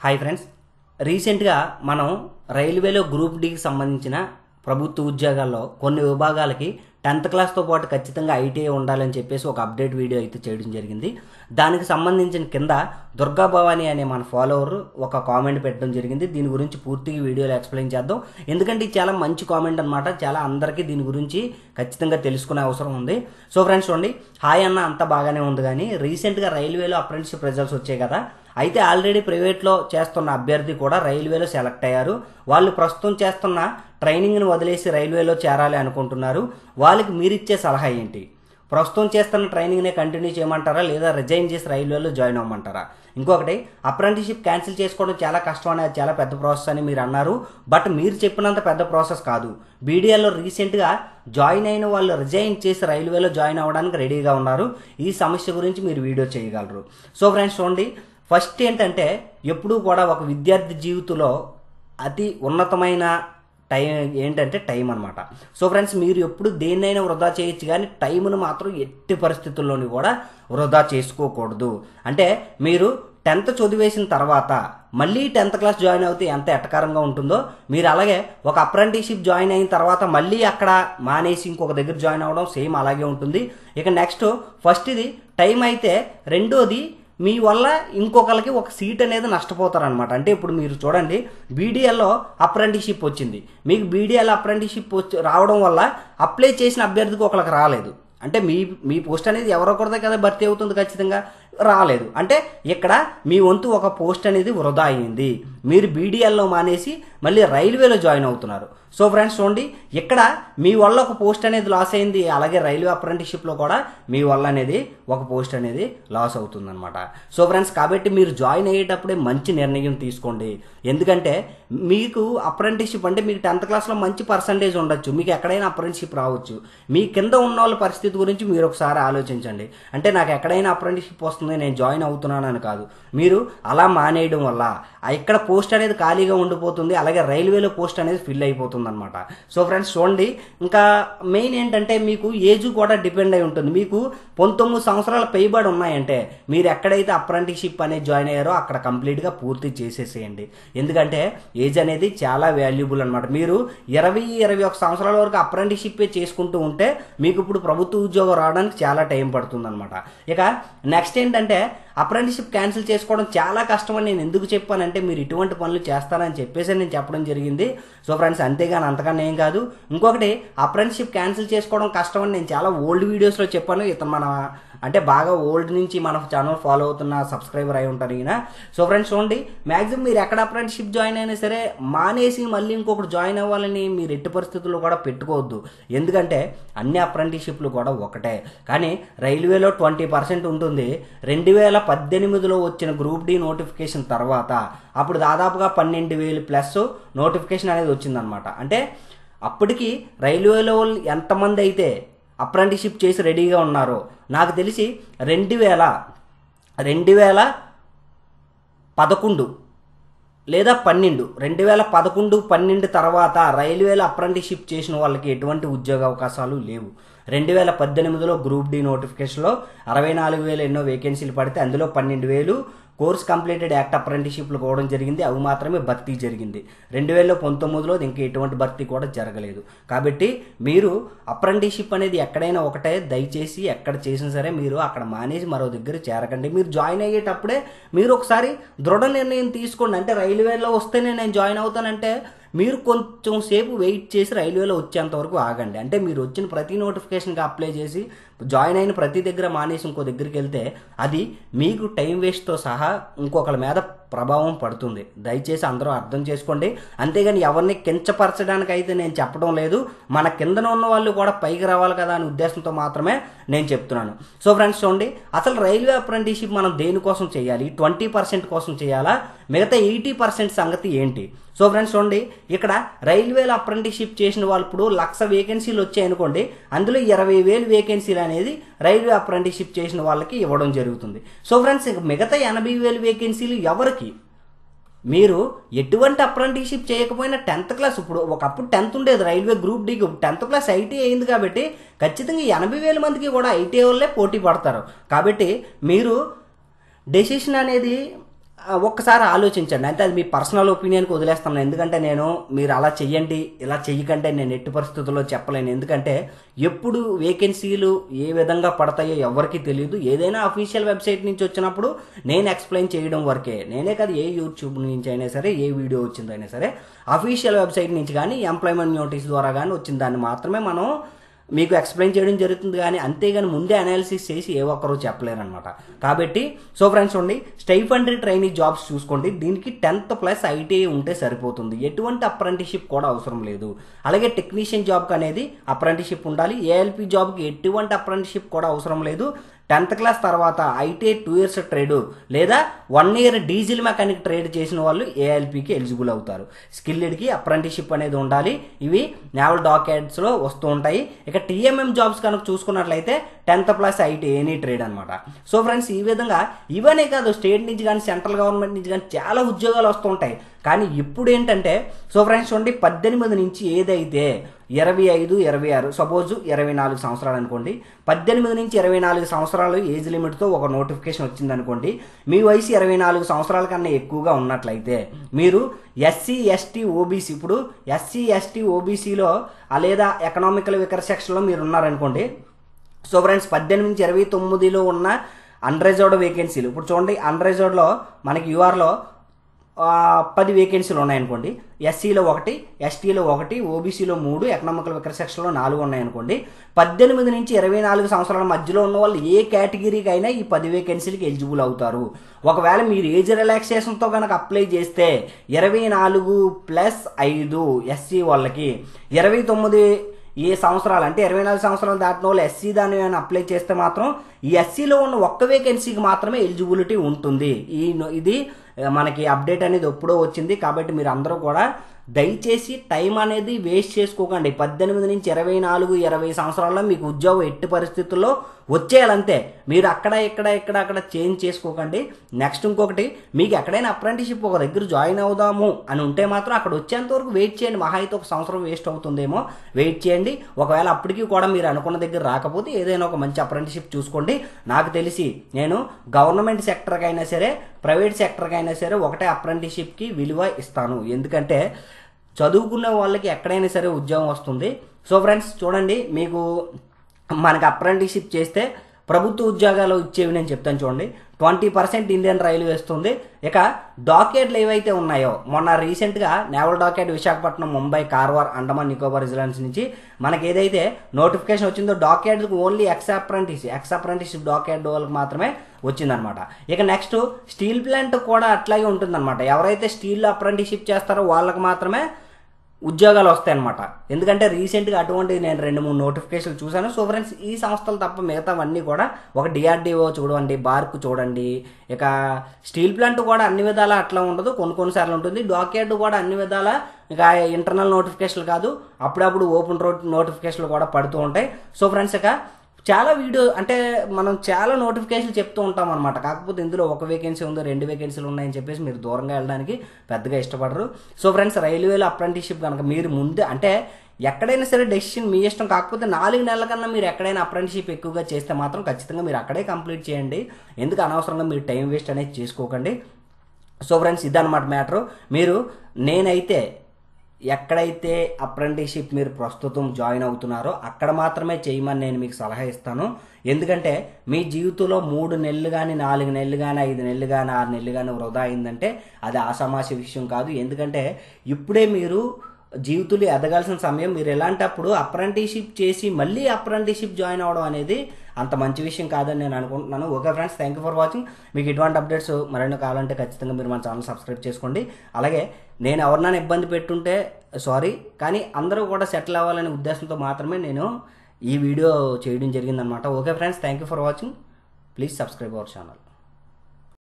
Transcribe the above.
hi friends రీసెంట్గా మనం రైల్వేలో గ్రూప్ డికి సంబంధించిన ప్రభుత్వ ఉద్యోగాల్లో కొన్ని విభాగాలకి టెన్త్ క్లాస్తో పాటు ఖచ్చితంగా ఐటీఐ ఉండాలని చెప్పేసి ఒక అప్డేట్ వీడియో అయితే చేయడం జరిగింది దానికి సంబంధించిన కింద దుర్గా భవాని అనే మన ఫాలోవర్ ఒక కామెంట్ పెట్టడం జరిగింది దీని గురించి పూర్తిగా వీడియోలో ఎక్స్ప్లెయిన్ చేద్దాం ఎందుకంటే ఇది చాలా మంచి కామెంట్ అనమాట చాలా అందరికీ దీని గురించి ఖచ్చితంగా తెలుసుకునే అవసరం ఉంది సో ఫ్రెండ్స్ చూడండి హాయ్ అన్న అంతా బాగానే ఉంది కానీ రీసెంట్గా రైల్వేలో అప్రెంటిషిప్ రిజల్ట్స్ వచ్చాయి కదా అయితే ఆల్రెడీ ప్రైవేట్లో చేస్తున్న అభ్యర్థి కూడా రైల్వేలో సెలెక్ట్ అయ్యారు వాళ్ళు ప్రస్తుతం చేస్తున్న ట్రైనింగ్ని వదిలేసి రైల్వేలో చేరాలి అనుకుంటున్నారు వాళ్ళకి మీరిచ్చే సలహా ఏంటి ప్రస్తుతం చేస్తున్న ట్రైనింగ్నే కంటిన్యూ చేయమంటారా లేదా రిజైన్ చేసి రైల్వేలో జాయిన్ అవ్వమంటారా ఇంకొకటి అప్రెంటిషిప్ క్యాన్సిల్ చేసుకోవడం చాలా కష్టం అనేది చాలా పెద్ద ప్రాసెస్ అని మీరు అన్నారు బట్ మీరు చెప్పినంత పెద్ద ప్రాసెస్ కాదు బీడీఎల్లో రీసెంట్గా జాయిన్ అయిన వాళ్ళు రిజైన్ చేసి రైల్వేలో జాయిన్ అవ్వడానికి రెడీగా ఉన్నారు ఈ సమస్య గురించి మీరు వీడియో చేయగలరు సో ఫ్రెండ్స్ చూడండి ఫస్ట్ ఏంటంటే ఎప్పుడూ కూడా ఒక విద్యార్థి జీవితంలో అతి ఉన్నతమైన టైం ఏంటంటే టైం అనమాట సో ఫ్రెండ్స్ మీరు ఎప్పుడు దేన్నైనా వృధా చేయొచ్చు కానీ టైంను మాత్రం ఎట్టి పరిస్థితుల్లోని కూడా వృధా చేసుకోకూడదు అంటే మీరు టెన్త్ చదివేసిన తర్వాత మళ్ళీ టెన్త్ క్లాస్ జాయిన్ అవుతే ఎంత ఎటకారంగా ఉంటుందో మీరు అలాగే ఒక అప్రెంటిషిప్ జాయిన్ అయిన తర్వాత మళ్ళీ అక్కడ మానేసి ఇంకొక దగ్గర జాయిన్ అవ్వడం సేమ్ అలాగే ఉంటుంది ఇక నెక్స్ట్ ఫస్ట్ ఇది టైం అయితే రెండోది మీ వల్ల ఇంకొకరికి ఒక సీట్ అనేది నష్టపోతారనమాట అంటే ఇప్పుడు మీరు చూడండి బీడీఎల్లో అప్రెంటిషిప్ వచ్చింది మీకు బీడీఎల్ అప్రెంటిషిప్ వచ్చి రావడం వల్ల అప్లై చేసిన అభ్యర్థికి ఒకరికి రాలేదు అంటే మీ మీ పోస్ట్ అనేది ఎవరొకరిదే కదా భర్తీ అవుతుంది ఖచ్చితంగా రాలేదు అంటే ఇక్కడ మీ వంతు ఒక పోస్ట్ అనేది వృధా అయింది మీరు బీడీఎల్లో మానేసి మళ్ళీ రైల్వేలో జాయిన్ అవుతున్నారు సో ఫ్రెండ్స్ చూడండి ఇక్కడ మీ వల్ల ఒక పోస్ట్ అనేది లాస్ అయింది అలాగే రైల్వే అప్రెంటిషిప్లో కూడా మీ వల్ల అనేది ఒక పోస్ట్ అనేది లాస్ అవుతుందన్నమాట సో ఫ్రెండ్స్ కాబట్టి మీరు జాయిన్ అయ్యేటప్పుడే మంచి నిర్ణయం తీసుకోండి ఎందుకంటే మీకు అప్రెంటిషిప్ అంటే మీకు టెన్త్ క్లాస్లో మంచి పర్సంటేజ్ ఉండొచ్చు మీకు ఎక్కడైనా అప్రెంటిషిప్ రావచ్చు మీ కింద ఉన్న వాళ్ళ పరిస్థితి గురించి మీరు ఒకసారి ఆలోచించండి అంటే నాకు ఎక్కడైనా అప్రెంటిషిప్ వస్తుంది నేను జాయిన్ అవుతున్నానని కాదు మీరు అలా మానేయడం వల్ల ఇక్కడ పోస్ట్ అనేది ఖాళీగా ఉండిపోతుంది అలాగే రైల్వేలో పోస్ట్ అనేది ఫిల్ అయిపోతుంది అనమాట సో ఫ్రెండ్స్ చూడండి ఇంకా మెయిన్ ఏంటంటే మీకు ఏజ్ కూడా డిపెండ్ అయి ఉంటుంది మీకు పంతొమ్మిది సంవత్సరాల పైబడి ఉన్నాయంటే మీరు ఎక్కడైతే అప్రెంటిషిప్ అనేది జాయిన్ అయ్యారో అక్కడ కంప్లీట్గా పూర్తి చేసేసేయండి ఎందుకంటే ఏజ్ అనేది చాలా వాల్యుబుల్ అనమాట మీరు ఇరవై ఇరవై ఒక సంవత్సరాల వరకు అప్రెంటిషిప్ చేసుకుంటూ ఉంటే మీకు ఇప్పుడు ప్రభుత్వ ఉద్యోగం రావడానికి చాలా టైం పడుతుంది అనమాట ఇక నెక్స్ట్ ఏంటంటే అప్రెంటిషిప్ క్యాన్సిల్ చేసుకోవడం చాలా కష్టం అని నేను ఎందుకు చెప్పానంటే మీరు ఇటువంటి పనులు చేస్తారని చెప్పేసి నేను చెప్పడం జరిగింది సో ఫ్రెండ్స్ అంతేగాని అంతకన్నా ఏం కాదు ఇంకొకటి అప్రెంటిషిప్ క్యాన్సిల్ చేసుకోవడం కష్టం అని నేను చాలా ఓల్డ్ వీడియోస్లో చెప్పాను ఇతను మన అంటే బాగా ఓల్డ్ నుంచి మన ఛానల్ ఫాలో అవుతున్న సబ్స్క్రైబర్ అయి ఉంటారు ఈయన సో ఫ్రెండ్స్ చూడండి మ్యాక్సిమం మీరు ఎక్కడ అప్రెంటిషిప్ జాయిన్ అయినా సరే మానేసి మళ్ళీ ఇంకొకటి జాయిన్ అవ్వాలని మీరు ఎట్టి పరిస్థితుల్లో కూడా పెట్టుకోవద్దు ఎందుకంటే అన్ని అప్రెంటిషిప్లు కూడా ఒకటే కానీ రైల్వేలో ట్వంటీ పర్సెంట్ ఉంటుంది రెండు వేల పద్దెనిమిదిలో వచ్చిన గ్రూప్ డి నోటిఫికేషన్ తర్వాత అప్పుడు దాదాపుగా పన్నెండు వేలు ప్లస్ నోటిఫికేషన్ అనేది వచ్చిందనమాట అంటే అప్పటికి రైల్వేలో ఎంతమంది అయితే అప్రెంటిషిప్ చేసి రెడీగా ఉన్నారో నాకు తెలిసి రెండు వేల రెండు వేల పదకొండు లేదా పన్నెండు రెండు వేల పదకొండు పన్నెండు తర్వాత రైల్వేలో అప్రెంటిషిప్ చేసిన వాళ్ళకి ఎటువంటి ఉద్యోగ అవకాశాలు లేవు రెండు వేల పద్దెనిమిదిలో గ్రూప్ డి నోటిఫికేషన్లో అరవై నాలుగు వేలు ఎన్నో వేకెన్సీలు పడితే అందులో పన్నెండు వేలు కోర్స్ కంప్లీటెడ్ యాక్ట్ అప్రెంటిషిప్లు పోవడం జరిగింది అవి మాత్రమే భర్తీ జరిగింది రెండు వేల పంతొమ్మిదిలో ఇంకా ఎటువంటి భర్తీ కూడా జరగలేదు కాబట్టి మీరు అప్రెంటిషిప్ అనేది ఎక్కడైనా ఒకటే దయచేసి ఎక్కడ చేసినా సరే మీరు అక్కడ మానేసి మరో దగ్గర చేరకండి మీరు జాయిన్ అయ్యేటప్పుడే మీరు ఒకసారి దృఢ నిర్ణయం తీసుకోండి అంటే రైల్వేలో వస్తేనే నేను జాయిన్ అవుతానంటే మీరు కొంచెం సేపు వెయిట్ చేసి రైల్వేలో వచ్చేంత వరకు ఆగండి అంటే మీరు వచ్చిన ప్రతి నోటిఫికేషన్కి అప్లై చేసి జాయిన్ అయిన ప్రతి దగ్గర మానేసి ఇంకో దగ్గరికి వెళ్తే అది మీకు టైం వేస్ట్తో సహా ఇంకొకరి మీద ప్రభావం పడుతుంది దయచేసి అందరూ అర్థం చేసుకోండి అంతేగాని ఎవరిని కించపరచడానికి అయితే నేను చెప్పడం లేదు మన కిందన ఉన్న వాళ్ళు కూడా పైకి రావాలి కదా అనే ఉద్దేశంతో మాత్రమే నేను చెప్తున్నాను సో ఫ్రెండ్స్ చూడండి అసలు రైల్వే అప్రెంటిషిప్ మనం దేనికోసం చేయాలి ట్వంటీ పర్సెంట్ కోసం చేయాలా మిగతా ఎయిటీ పర్సెంట్ సంగతి ఏంటి సో ఫ్రెండ్స్ చూడండి ఇక్కడ రైల్వేలో అప్రెంటిషిప్ చేసిన వాళ్ళు ఇప్పుడు లక్ష వేకెన్సీలు వచ్చాయి అనుకోండి అందులో ఇరవై వేలు వేకెన్సీలు అనేది రైల్వే అప్రెంటిషిప్ చేసిన వాళ్ళకి ఇవ్వడం జరుగుతుంది సో ఫ్రెండ్స్ మిగతా ఎనభై వేలు వేకెన్సీలు ఎవరికి మీరు ఎటువంటి అప్రెంటిషిప్ చేయకపోయినా టెన్త్ క్లాస్ ఇప్పుడు ఒకప్పుడు టెన్త్ ఉండేది రైల్వే గ్రూప్ డీకి టెన్త్ క్లాస్ ఐటీ అయింది కాబట్టి ఖచ్చితంగా ఎనభై వేల మందికి కూడా ఐటీ వాళ్ళే పోటీ పడతారు కాబట్టి మీరు డెసిషన్ అనేది ఆ, ఒక్కసారి ఆలోచించండి అంటే అది మీ పర్సనల్ ఒపీనియన్కి వదిలేస్తాను ఎందుకంటే నేను మీరు అలా చెయ్యండి ఇలా చెయ్యకంటే నేను ఎట్టి పరిస్థితుల్లో చెప్పలేను ఎందుకంటే ఎప్పుడు వేకెన్సీలు ఏ విధంగా పడతాయో ఎవరికి తెలియదు ఏదైనా అఫీషియల్ వెబ్సైట్ నుంచి వచ్చినప్పుడు నేను ఎక్స్ప్లెయిన్ చేయడం వరకే నేనే కాదు ఏ యూట్యూబ్ నుంచి అయినా సరే ఏ వీడియో వచ్చిందైనా సరే అఫీషియల్ వెబ్సైట్ నుంచి కానీ ఎంప్లాయ్మెంట్ నోటీస్ ద్వారా కానీ వచ్చిన దాన్ని మాత్రమే మనం మీకు ఎక్స్ప్లెయిన్ చేయడం జరుగుతుంది కానీ అంతేగాని ముందే అనాలిసిస్ చేసి ఏ ఒక్కరూ చెప్పలేరనమాట కాబట్టి సో ఫ్రెండ్స్ ఉండి స్టైఫండరీ ట్రైనీ జాబ్స్ చూసుకోండి దీనికి టెన్త్ ప్లస్ ఐటీఐ ఉంటే సరిపోతుంది ఎటువంటి అప్రెంటిషిప్ కూడా అవసరం లేదు అలాగే టెక్నీషియన్ జాబ్కి అనేది అప్రెంటిషిప్ ఉండాలి ఏఎల్పి జాబ్కి ఎటువంటి అప్రెంటిషిప్ కూడా అవసరం లేదు టెన్త్ క్లాస్ తర్వాత ఐటీఐ టూ ఇయర్స్ ట్రేడ్ లేదా one year diesel mechanic trade చేసిన వాళ్ళు ఏఎల్పికి ఎలిజిబుల్ అవుతారు స్కిల్డ్కి అప్రెంటిషిప్ అనేది ఉండాలి ఇవి నేవల్ డాక్యాడ్స్లో వస్తూ ఉంటాయి ఇక టీఎంఎం జాబ్స్ కనుక చూసుకున్నట్లయితే tenth plus IT any trade అనమాట సో ఫ్రెండ్స్ ఈ విధంగా ఇవనే కాదు స్టేట్ నుంచి కానీ సెంట్రల్ గవర్నమెంట్ నుంచి కానీ చాలా ఉద్యోగాలు వస్తూ ఉంటాయి కానీ ఇప్పుడు ఏంటంటే సో ఫ్రెండ్స్ చూడండి పద్దెనిమిది నుంచి ఏదైతే ఇరవై ఐదు ఇరవై ఆరు సపోజ్ ఇరవై నాలుగు సంవత్సరాలు అనుకోండి పద్దెనిమిది నుంచి ఇరవై నాలుగు సంవత్సరాలు ఏజ్ లిమిట్తో ఒక నోటిఫికేషన్ వచ్చింది అనుకోండి మీ వయసు ఇరవై నాలుగు సంవత్సరాల కన్నా ఎక్కువగా ఉన్నట్లయితే మీరు ఎస్సీ ఎస్టీ ఓబీసీ ఇప్పుడు ఎస్సీ ఎస్టీ ఓబీసీలో లేదా ఎకనామికల్ వికర సెక్షన్లో మీరు ఉన్నారనుకోండి సో ఫ్రెండ్స్ పద్దెనిమిది నుంచి ఇరవై తొమ్మిదిలో ఉన్న అన్రిజర్వ్డ్ వేకెన్సీలు ఇప్పుడు చూడండి అన్రిజర్వ్డ్లో మనకి యూఆర్లో ఆ, పది వేకెన్సీలు ఉన్నాయనుకోండి ఎస్సీలో ఒకటి ఎస్టీలో ఒకటి ఓబీసీలో మూడు ఎకనామికల్ వికర సెక్షన్లో నాలుగు ఉన్నాయనుకోండి పద్దెనిమిది నుంచి ఇరవై నాలుగు సంవత్సరాల మధ్యలో ఉన్న వాళ్ళు ఏ కేటగిరీకి అయినా ఈ పది వేకెన్సీలకి ఎలిజిబుల్ అవుతారు ఒకవేళ మీరు ఏజ్ రిలాక్సేషన్తో కనుక అప్లై చేస్తే ఇరవై నాలుగు ప్లస్ ఐదు ఎస్సీ వాళ్ళకి ఇరవై తొమ్మిది ఏ సంవత్సరాలు అంటే ఇరవై నాలుగు సంవత్సరాలు దాటిన వాళ్ళు ఎస్సీ దాని ఏమైనా అప్లై చేస్తే మాత్రం ఈ ఎస్సీలో ఉన్న ఒక్క వేకెన్సీకి మాత్రమే ఎలిజిబిలిటీ ఉంటుంది ఈ నో- ఇది ఆ, మనకి అప్డేట్ అనేది ఎప్పుడో వచ్చింది కాబట్టి మీరు అందరూ కూడా దయచేసి టైం అనేది వేస్ట్ చేసుకోకండి పద్దెనిమిది నుంచి ఇరవై నాలుగు ఇరవై సంవత్సరాల్లో మీకు ఉద్యోగం ఎట్టి పరిస్థితుల్లో వచ్చేయాలంతే మీరు అక్కడ ఇక్కడ ఇక్కడ అక్కడ చేంజ్ చేసుకోకండి నెక్స్ట్ ఇంకొకటి మీకు ఎక్కడైనా అప్రెంటిషిప్ ఒక దగ్గర జాయిన్ అవుదాము అని ఉంటే మాత్రం అక్కడ వచ్చేంత వరకు వెయిట్ చేయండి మహా అయితే ఒక సంవత్సరం వేస్ట్ అవుతుందేమో వెయిట్ చేయండి ఒకవేళ అప్పటికి కూడా మీరు అనుకున్న దగ్గర రాకపోతే ఏదైనా ఒక మంచి అప్రెంటిషిప్ చూసుకోండి నాకు తెలిసి నేను గవర్నమెంట్ సెక్టర్కి అయినా సరే ప్రైవేట్ సెక్టర్కి అయినా సరే ఒకటే అప్రెంటిషిప్కి విలువ ఇస్తాను ఎందుకంటే చదువుకునే వాళ్ళకి ఎక్కడైనా సరే ఉద్యోగం వస్తుంది సో ఫ్రెండ్స్ చూడండి మీకు మనకి అప్రెంటిషిప్ చేస్తే ప్రభుత్వ ఉద్యోగాలు ఇచ్చేవి నేను చెప్తాను చూడండి ట్వంటీ పర్సెంట్ ఇండియన్ రైల్వే ఇస్తుంది ఇక డాకెట్లు ఏవైతే ఉన్నాయో మొన్న రీసెంట్గా నేవల్ డాకెట్ విశాఖపట్నం ముంబై కార్వార్ అండమాన్ నికోబార్ రిజిలెన్స్ నుంచి మనకి ఏదైతే నోటిఫికేషన్ వచ్చిందో డాకెట్కి only ex apprentice ex apprenticeship dockyard వాళ్ళకి మాత్రమే వచ్చిందనమాట ఇక నెక్స్ట్ స్టీల్ ప్లాంట్ కూడా అట్లాగే ఉంటుందన్నమాట ఎవరైతే స్టీల్ అప్రెంటిషిప్ చేస్తారో వాళ్ళకి మాత్రమే ఉద్యోగాలు వస్తాయన్నమాట ఎందుకంటే రీసెంట్గా అటువంటి నేను రెండు మూడు నోటిఫికేషన్లు చూశాను సో ఫ్రెండ్స్ ఈ సంస్థలు తప్ప మిగతావన్నీ కూడా ఒక డిఆర్డిఓ చూడండి బార్క్ చూడండి ఇక స్టీల్ ప్లాంట్ కూడా అన్ని విధాలా అట్లా ఉండదు కొన్ని కొన్నిసార్లు ఉంటుంది డాక్యార్డ్ కూడా అన్ని విధాల ఇక ఇంటర్నల్ నోటిఫికేషన్లు కాదు అప్పుడప్పుడు ఓపెన్ రోడ్ నోటిఫికేషన్లు కూడా పడుతూ ఉంటాయి సో ఫ్రెండ్స్ ఇక చాలా వీడియో అంటే మనం చాలా నోటిఫికేషన్లు చెప్తూ ఉంటాం అనమాట కాకపోతే ఇందులో ఒక వేకెన్సీ ఉంది రెండు వేకెన్సీలు ఉన్నాయని చెప్పేసి మీరు దూరంగా వెళ్ళడానికి పెద్దగా ఇష్టపడరు సో ఫ్రెండ్స్ రైల్వేలో అప్రెంటిషిప్ కనుక మీరు ముందే అంటే ఎక్కడైనా సరే డెసిషన్ మీ ఇష్టం కాకపోతే నాలుగు నెలల కన్నా మీరు ఎక్కడైనా అప్రెంటిషిప్ ఎక్కువగా చేస్తే మాత్రం ఖచ్చితంగా మీరు అక్కడే కంప్లీట్ చేయండి ఎందుకు అనవసరంగా మీరు టైం వేస్ట్ అనేది చేసుకోకండి సో ఫ్రెండ్స్ ఇదన్నమాట మ్యాటర్ మీరు నేనైతే ఎక్కడైతే అప్రెంటిషిప్ మీరు ప్రస్తుతం జాయిన్ అవుతున్నారో అక్కడ మాత్రమే చేయమని నేను మీకు సలహా ఇస్తాను ఎందుకంటే మీ జీవితంలో మూడు నెలలు కానీ నాలుగు నెలలు కానీ ఐదు నెలలు కానీ ఆరు నెలలు కానీ వృధా అయిందంటే అది ఆషామాషి విషయం కాదు ఎందుకంటే ఇప్పుడే మీరు జీవితంలో ఎదగాల్సిన సమయం మీరు ఎలాంటప్పుడు అప్రెంటిషిప్ చేసి మళ్ళీ అప్రెంటిషిప్ జాయిన్ అవ్వడం అనేది అంత మంచి విషయం కాదని నేను అనుకుంటున్నాను okay friends thank you for watching మీకు ఇటువంటి అప్డేట్స్ మరెన్నో కావాలంటే ఖచ్చితంగా మీరు మన ఛానల్ సబ్స్క్రైబ్ చేసుకోండి అలాగే నేను ఎవరినైనా ఇబ్బంది పెట్టుంటే సారీ కానీ అందరూ కూడా సెటిల్ అవ్వాలనే ఉద్దేశంతో మాత్రమే నేను ఈ వీడియో చేయడం జరిగిందనమాట okay friends thank you for watching please subscribe our channel